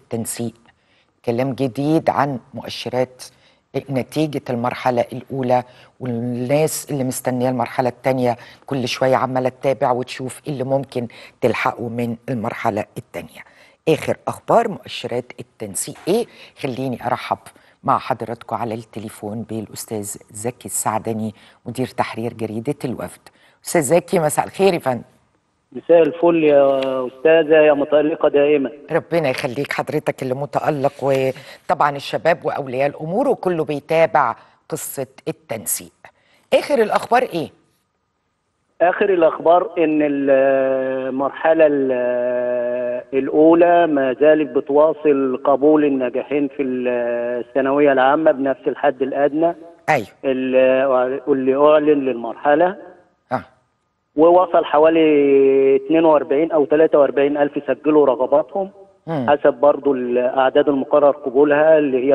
التنسيق كلام جديد عن مؤشرات نتيجة المرحلة الأولى والناس اللي مستنية المرحلة الثانية كل شوية عمالة تتابع وتشوف إيه اللي ممكن تلحقه من المرحلة الثانية آخر أخبار مؤشرات التنسيق إيه خليني أرحب مع حضراتكم على التليفون بالأستاذ زكي السعدني مدير تحرير جريدة الوفد أستاذ زكي مساء الخير يا فندم مساء الفل يا أستاذة يا متألقة دائما ربنا يخليك حضرتك اللي متألق وطبعا الشباب وأولياء الأمور وكله بيتابع قصة التنسيق آخر الأخبار إيه؟ آخر الأخبار إن المرحلة ال- الأولى ما زالت بتواصل قبول الناجحين في الثانوية العامة بنفس الحد الأدنى أيوه اللي اللي أعلن للمرحلة آه. ووصل حوالي 42 أو 43 ألف سجلوا رغباتهم مم. حسب برضو الأعداد المقرر قبولها اللي هي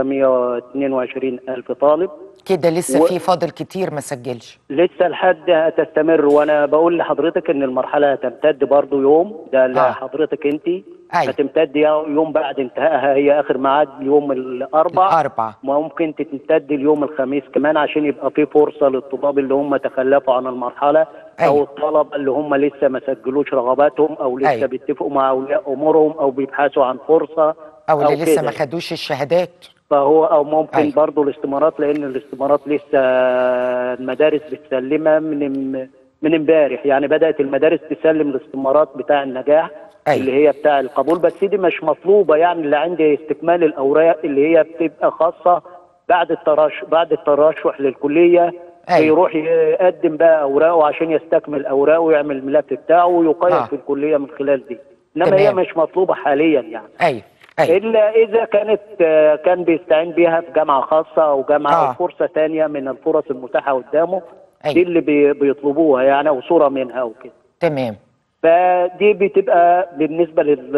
122 ألف طالب كده لسه و- في فاضل كتير ما سجلش لسه الحد هتستمر وانا بقول لحضرتك ان المرحله هتمتد برضو يوم ده آه. لحضرتك انت أيوة. هتمتد يوم بعد انتهائها هي اخر ميعاد يوم الاربع الأربع ممكن تمتد اليوم الخميس كمان عشان يبقى في فرصه للطلاب اللي هم تخلفوا عن المرحله او أيوة. الطلبه اللي هم لسه ما سجلوش رغباتهم او لسه أيوة. بيتفقوا مع اولياء امورهم او بيبحثوا عن فرصه أو اللي لسه كده. ما خدوش الشهادات فهو او ممكن أيوة. أيوة. برضه الاستمارات لان الاستمارات لسه المدارس بتسلمها من من امبارح يعني بدات المدارس تسلم الاستمارات بتاع النجاح أيوة. اللي هي بتاع القبول بس دي مش مطلوبه يعني اللي عندي استكمال الاوراق اللي هي بتبقى خاصه بعد الترشح بعد الترشح للكليه أيوة. بيروح يقدم بقى اوراقه عشان يستكمل اوراقه ويعمل الملف بتاعه ويقيم آه. في الكليه من خلال دي انما هي تمام. مش مطلوبه حاليا يعني أيوه أيوه الا اذا كانت آه، كان بيستعين بيها في جامعه خاصه او جامعه آه. او فرصه ثانيه من الفرص المتاحه قدامه أيوة. دي اللي بي- بيطلبوها يعني او صوره منها وكده تمام فدي بتبقى بالنسبه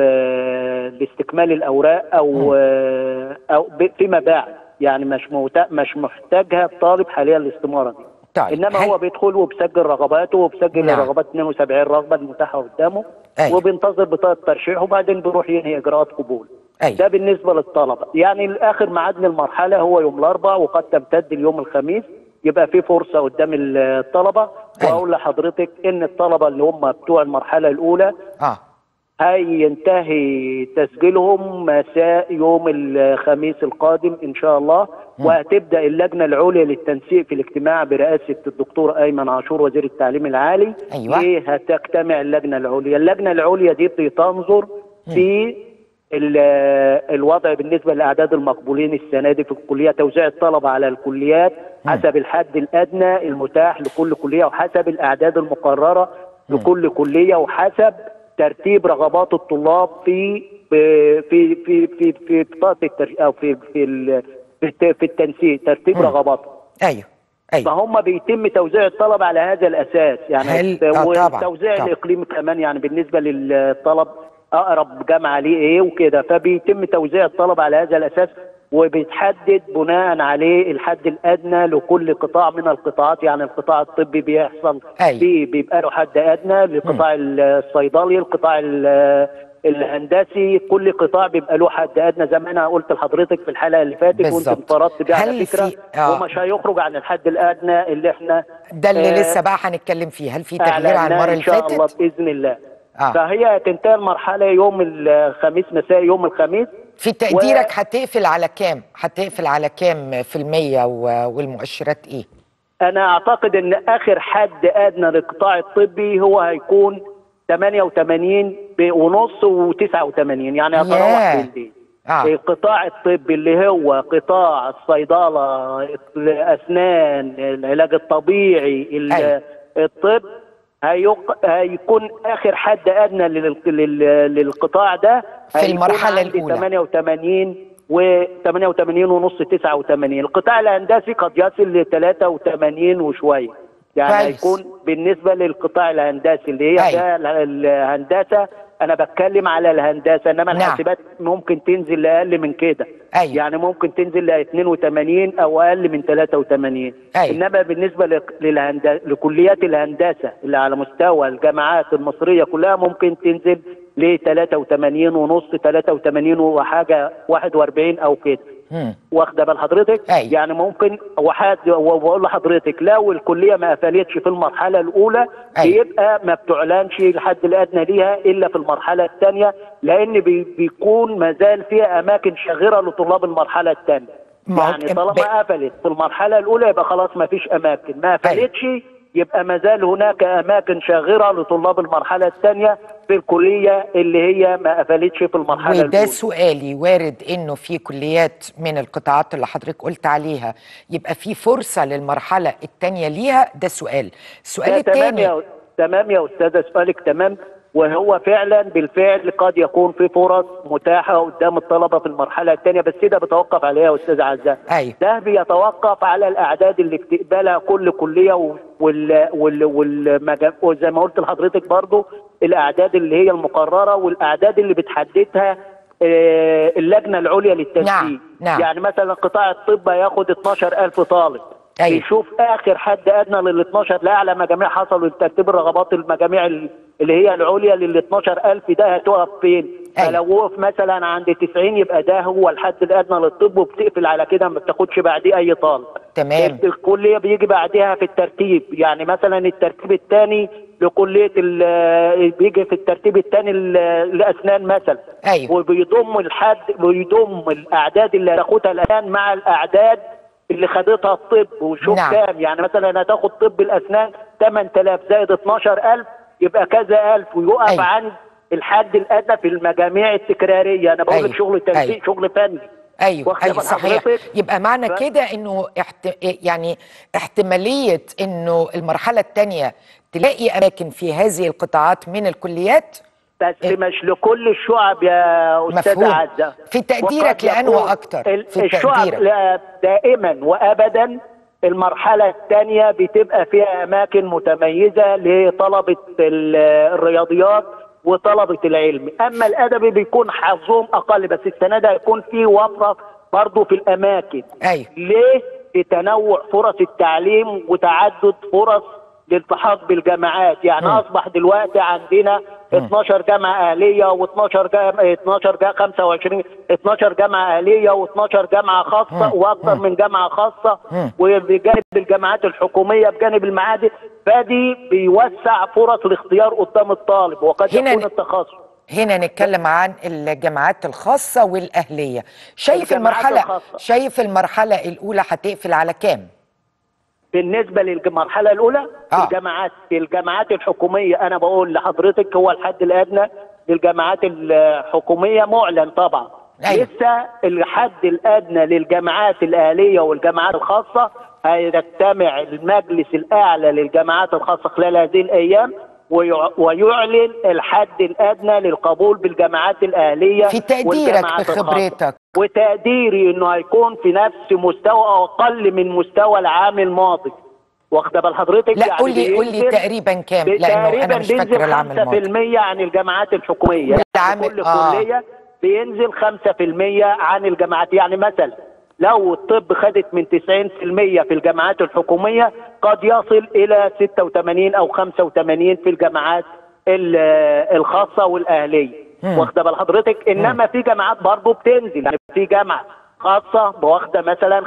لل- لاستكمال الاوراق او آه، او ب- فيما بعد يعني مش موت- مش محتاجها الطالب حاليا الاستماره دي طيب انما هل- هو بيدخل وبيسجل رغباته وبيسجل نعم. الرغبات 72 رغبه المتاحه قدامه أيوة. وبينتظر بطاقه ترشيح وبعدين بيروح ينهي اجراءات قبول أيوة. ده بالنسبه للطلبه يعني اخر ميعاد للمرحله هو يوم الاربعاء وقد تمتد اليوم الخميس يبقى في فرصه قدام الطلبه أيوة. واقول لحضرتك ان الطلبه اللي هم بتوع المرحله الاولى آه هينتهي تسجيلهم مساء يوم الخميس القادم ان شاء الله وهتبدا اللجنه العليا للتنسيق في الاجتماع برئاسه الدكتور ايمن عاشور وزير التعليم العالي أيوة. ليه هتجتمع اللجنه العليا اللجنه العليا دي بتنظر في ال- الوضع بالنسبه لاعداد المقبولين السنه دي في الكليه توزيع الطلبه على الكليات حسب الحد الادنى المتاح لكل كليه وحسب الاعداد المقرره لكل كليه وحسب ترتيب رغبات الطلاب في في في في في, في بطاقه الترش... او في في ال... في, الت... في التنسيق ترتيب رغباتهم أيوه أيوه فهم بيتم توزيع الطلب على هذا الاساس يعني هل- آه، طبعاً، والتوزيع طبعاً. الاقليمي كمان يعني بالنسبه للطلب اقرب جامعه ليه ايه وكده فبيتم توزيع الطلب على هذا الاساس وبيتحدد بناء عليه الحد الادنى لكل قطاع من القطاعات يعني القطاع الطبي بيحصل أيوة. فيه بيبقى له حد ادنى لقطاع الصيدلي القطاع ال- الهندسي كل قطاع بيبقى له حد ادنى زي ما انا قلت لحضرتك في الحلقه اللي فاتت وانت بالظبط. انفردت بيها على هل فكره في- آه. ومش هيخرج عن الحد الادنى اللي احنا ده اللي آه، لسه بقى هنتكلم فيه هل في تغيير عن أعلناه المرة ان اللي شاء الله فاتت؟ باذن الله آه. فهي هتنتهي المرحله يوم الخميس مساء يوم الخميس في تقديرك هتقفل على كام؟ هتقفل على كام في المية و- والمؤشرات ايه؟ انا اعتقد ان اخر حد ادنى للقطاع الطبي هو هيكون 88 ب- ونص و89 يعني هتروح ياه. بين دي آه. القطاع الطبي اللي هو قطاع الصيدله الاسنان العلاج الطبيعي ال- أيوة. الطب هيق... هيكون اخر حد ادنى لل... لل... للقطاع ده في هيكون المرحلة عند الأولى. 88 و 88 ونص 89 القطاع الهندسي قد يصل ل 83 وشويه يعني كويس. هيكون بالنسبه للقطاع الهندسي اللي هي أيوة. ده ال- الهندسه انا بتكلم على الهندسه انما نعم. الحاسبات ممكن تنزل لاقل من كده أيوة. يعني ممكن تنزل ل 82 او اقل من 83 أيوة. انما بالنسبه لك- للهند... لكليات الهندسه اللي على مستوى الجامعات المصريه كلها ممكن تنزل ل 83 ونص 83 وحاجه 41 او كده مم. واخده بال حضرتك أيوة. يعني ممكن وحد وبقول لحضرتك لو الكليه ما قفلتش في المرحله الاولى أيوة. بيبقى ما بتعلنش الحد الادنى ليها الا في المرحله الثانيه لان بي بيكون ما زال فيها اماكن شاغره لطلاب المرحله الثانيه ما هو يعني ب- طالما قفلت في المرحله الاولى يبقى خلاص ما فيش اماكن ما قفلتش يبقى ما زال هناك اماكن شاغره لطلاب المرحله الثانيه في الكليه اللي هي ما قفلتش في المرحله وده الاولى سؤالي وارد انه في كليات من القطاعات اللي حضرتك قلت عليها يبقى في فرصه للمرحله الثانيه ليها ده سؤال السؤال ده تمام الثاني يا تمام يا استاذه سؤالك تمام وهو فعلا بالفعل قد يكون في فرص متاحه قدام الطلبه في المرحله الثانيه بس ده بيتوقف عليها يا استاذ عزام أيوة. ده بيتوقف على الاعداد اللي بتقبلها كل كليه و- وال وال والمجا... وزي ما قلت لحضرتك برضو الاعداد اللي هي المقرره والاعداد اللي بتحددها آه، اللجنه العليا للتنسيق نعم، نعم. يعني مثلا قطاع الطب هياخد 12000 طالب أيوة. بيشوف اخر حد ادنى لل 12 لاعلى مجاميع حصلوا لترتيب الرغبات المجاميع ال- اللي هي العليا لل 12000 ده هتقف فين؟ أيوة. فلو وقف مثلا عند 90 يبقى ده هو الحد الادنى للطب وبتقفل على كده ما بتاخدش بعديه اي طالب. تمام. الكليه بيجي بعدها في الترتيب يعني مثلا الترتيب الثاني لكليه ال- بيجي في الترتيب الثاني الاسنان مثلا أيوة. وبيضم الحد ويضم الاعداد اللي هتاخدها الان مع الاعداد اللي خدتها الطب وشوف نعم. كام يعني مثلا هتاخد طب الاسنان 8000 زائد 12000 يبقى كذا الف ويقف أيوة. عند الحد الادنى في المجاميع التكراريه انا بقول لك أيوة. شغل تنسيق أيوة. شغل فني ايوه واخدة ايوه بال صحيح حضرتك؟ يبقى معنى ف- كده انه احت... يعني احتماليه انه المرحله الثانيه تلاقي اماكن في هذه القطاعات من الكليات بس إيه؟ مش لكل الشعب يا استاذ مفهوم. عزه في تقديرك وقد لأنه يكون أكتر؟ ال- في الشعب تقديرك. لا- دائما وابدا المرحله الثانيه بتبقى فيها اماكن متميزه لطلبه ال- الرياضيات وطلبه العلم اما الادبي بيكون حظهم اقل بس السنه ده هيكون في وفره برضه في الاماكن ايوه ليه؟ لتنوع فرص التعليم وتعدد فرص الالتحاق بالجامعات يعني مم. اصبح دلوقتي عندنا 12 جامعه اهليه و12 جامعه 12 جامعة 25 12 جامعه اهليه و12 جامعه خاصه مم. واكثر مم. من جامعه خاصه مم. وبجانب الجامعات الحكوميه بجانب المعاهد فدي بيوسع فرص الاختيار قدام الطالب وقد هنا يكون ن- التخصص هنا نتكلم عن الجامعات الخاصه والاهليه شايف الجامعات المرحله الخاصة. شايف المرحله الاولى هتقفل على كام بالنسبه للمرحله الاولى آه. الجامعات الجامعات الحكوميه انا بقول لحضرتك هو الحد الادنى للجامعات الحكوميه معلن طبعا أيوة. لسه الحد الادنى للجامعات الاهليه والجامعات الخاصه هيجتمع المجلس الاعلى للجامعات الخاصه خلال هذه الايام ويع- ويعلن الحد الادنى للقبول بالجامعات الاهليه في تقديرك والجامعات الخاصة. بخبرتك وتقديري انه هيكون في نفس مستوى او اقل من مستوى العام الماضي واخده بال حضرتك لا قول لي قول لي بينزل- تقريبا كام لانه تقريبا انا مش فاكر العام الماضي 5% عن الجامعات الحكوميه والعام- يعني كل آه. كليه بينزل 5% عن الجامعات يعني مثلا لو الطب خدت من 90% في الجامعات الحكوميه قد يصل الى 86 او 85 في الجامعات ال- الخاصه والاهليه مم. واخده بال حضرتك انما في جامعات برضه بتنزل يعني في جامعه خاصه واخده مثلا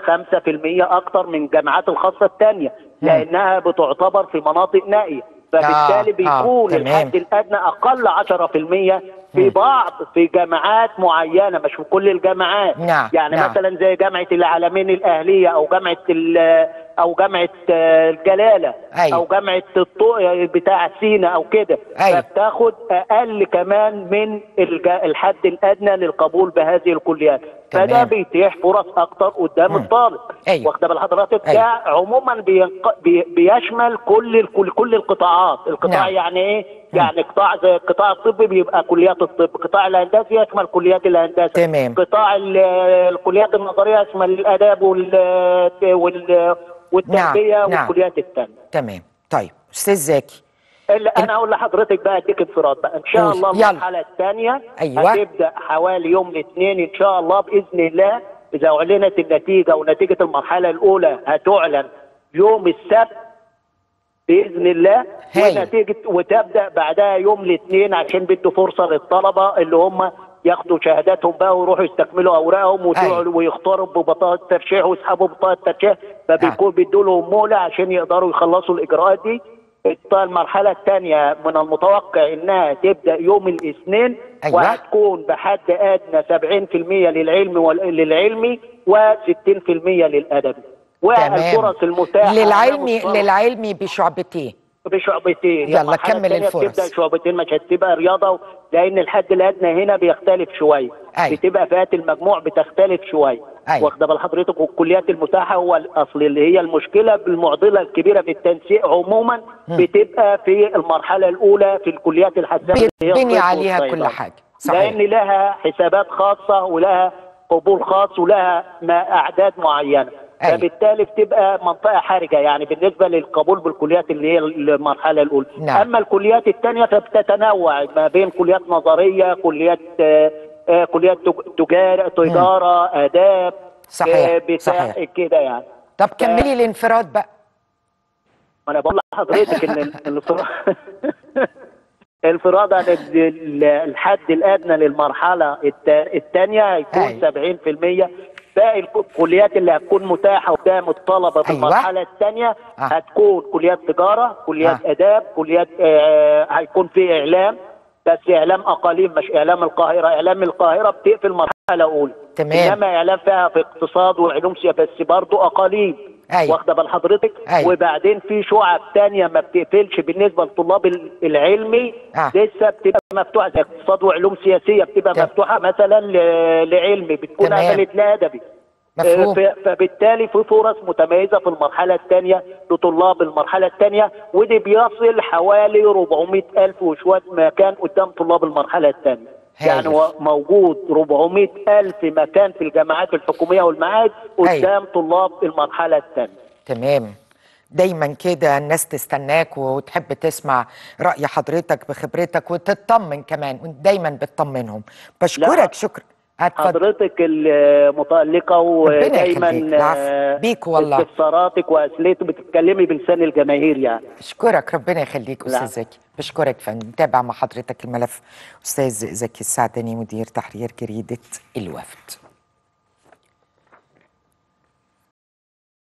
5% اكتر من الجامعات الخاصه الثانيه لانها بتعتبر في مناطق نائيه فبالتالي آه، بيكون تمام. الحد الادنى اقل 10% في بعض في جامعات معينه مش في كل الجامعات نعم، يعني نعم. مثلا زي جامعه العالمين الاهليه او جامعه ال- او جامعه آه، الجلاله أيوة. او جامعه الطو بتاع سينا او كده أيوة. فبتاخد اقل كمان من الج- الحد الادنى للقبول بهذه الكليات تمام. فده بيتيح فرص اكتر قدام مم. الطالب أيوة. واخده بال حضرتك أيوة. ده عموما بينق... بي... بيشمل كل الكل... كل القطاعات القطاع نعم. يعني ايه يعني قطاع زي القطاع الطبي بيبقى كليات الطب قطاع الهندسي يشمل كليات الهندسه تمام. قطاع ال- الكليات النظريه يشمل الاداب وال... وال... والتربيه نعم، نعم. والكليات الثانيه تمام طيب استاذ زكي اللي انا اقول لحضرتك بقى اديك انفراد بقى ان شاء قول. الله يلا. المرحله الثانيه أيوة. هتبدا حوالي يوم الاثنين ان شاء الله باذن الله اذا اعلنت النتيجه ونتيجه المرحله الاولى هتعلن يوم السبت باذن الله هايل. ونتيجه وتبدا بعدها يوم الاثنين عشان بيدوا فرصه للطلبه اللي هم ياخدوا شهاداتهم بقى ويروحوا يستكملوا اوراقهم وتقعدوا- ويختاروا ببطاقه ترشيح ويسحبوا بطاقه ترشيح فبيكون بيدوا لهم مهله عشان يقدروا يخلصوا الاجراءات دي الط- المرحله الثانيه من المتوقع انها تبدا يوم الاثنين أيوة. وهتكون بحد ادنى 70% للعلم وال- للعلمي و60% للادبي والفرص المتاحه على للعلمي مستوى- للعلمي بشعبتين بشعبتين يلا المرحلة كمل التانية الفرص. بتبدا شعبتين مش هتبقى رياضه لان الحد الادنى هنا بيختلف شويه أيوة. بتبقى فئات المجموع بتختلف شويه أيوة. واخده بال حضرتك والكليات المتاحه هو الاصل اللي هي المشكله بالمعضله الكبيره في التنسيق عموما بتبقى في المرحله الاولى في الكليات الحساسه اللي هي بيتبني الطب عليها كل والصيدلة. حاجة صحيح لان لها حسابات خاصه ولها قبول خاص ولها ما اعداد معينه أيوة. فبالتالي بتبقى منطقه حرجه يعني بالنسبه للقبول بالكليات اللي هي المرحله الاولى نعم. اما الكليات الثانيه فبتتنوع ما بين كليات نظريه كليات آه، آه، كليات تج- تجاره تجاره اداب صحيح، آه، بتاع صحيح. كده يعني طب كملي الانفراد بقى انا بقول لحضرتك ان ال- الانفراد انفراد عن ال- الحد الادنى للمرحله الثانيه هيكون أيوة. 70% باقي الك- الكليات اللي هتكون متاحه قدام الطلبه في أيوة. المرحله الثانيه آه. هتكون كليات تجاره كليات آه. اداب كليات آه هيكون في اعلام بس اعلام اقاليم مش اعلام القاهره اعلام القاهره بتقفل مرحله اولى تمام. انما اعلام فيها في اقتصاد وعلوم سياسيه بس برضه اقاليم أيوة. واخده بال حضرتك أيوة. وبعدين في شعب تانية ما بتقفلش بالنسبه للطلاب ال- العلمي آه. لسه بتبقى مفتوحه زي اقتصاد وعلوم سياسيه بتبقى تمام. مفتوحه مثلا ل- لعلمي بتكون تمام. قفلت لادبي مفهوم. آه، ف- فبالتالي في فرص متميزه في المرحله الثانيه لطلاب المرحله الثانيه ودي بيصل حوالي 400 الف وشويه مكان قدام طلاب المرحله الثانيه هايل. يعني هو موجود 400 الف مكان في الجامعات الحكوميه والمعاهد قدام طلاب المرحله الثانيه تمام دايما كده الناس تستناك وتحب تسمع رأي حضرتك بخبرتك وتطمن كمان وانت دايما بتطمنهم بشكرك لا. شكرا اتفضل حضرتك المتألقة ودايما يخليك. العفو. آه، بيك والله. استفساراتك وأسئلتك بتتكلمي بلسان الجماهير يعني اشكرك ربنا يخليك لا. استاذ زكي بشكرك فندم متابع مع حضرتك الملف استاذ زكي السعدني مدير تحرير جريده الوفد